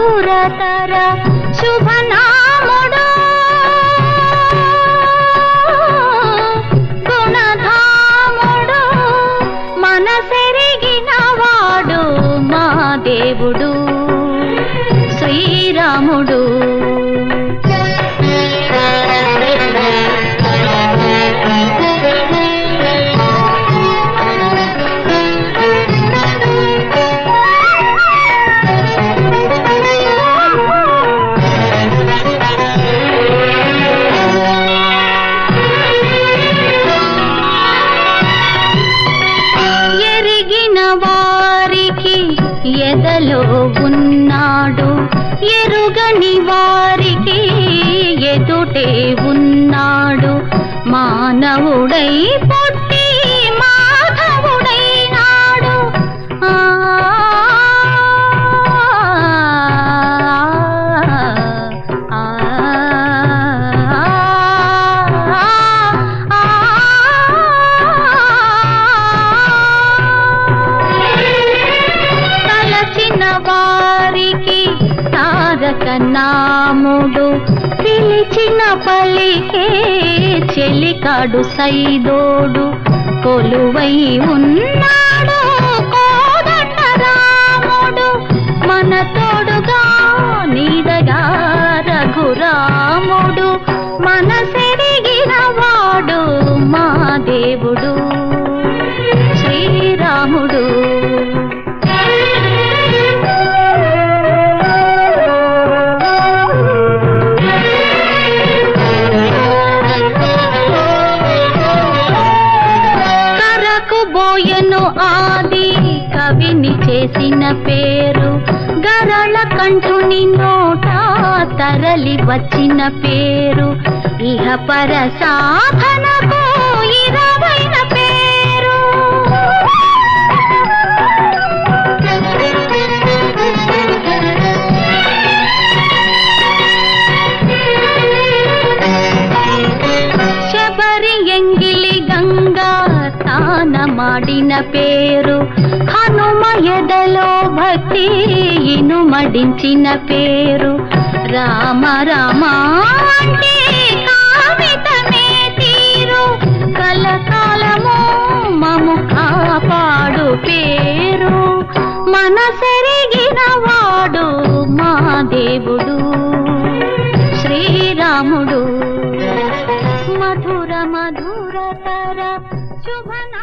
మధురతర శుభనాముడు గుణధాముడు మనసెరిగిన వాడు మా దేవుడు శ్రీరాముడు ఎరిగిన వారికి ఎదలో ఉన్నాడు ఎరుగని వారికి ఎదుటే ఉన్నాడు మానవుడై పుట్టి మాధవుడైనాడు ఆ ఆ, తలచిన వారికి తారక నాముడు పిలిచిన పలికే చెలికాడు సైదోడు కొలువై ఉన్నాడు కోదండ రాముడు మన తోడుగా నీడగా రఘురాముడు మనసెరిగిన వాడు మా దేవుడు శ్రీరాముడు కరకు బోయను ఆది కవిని చేసిన పేరు గరళ కంఠుని నోట తరలి వచ్చిన పేరు ఇహ పర సాధనకు ఇరవైన పేరు శబరి ఎంగిలి గంగా తాన ಮಾಡಿನ పేరు హనుమ ఎదలో భక్తి ఇనుమడించిన పేరు రామ రామ అంటే కామితమే తీరు కలకాలము మము కాపాడు పేరు మనసెరిగిన వాడు మా దేవుడు శ్రీరాముడు మధుర మధురతర శుభన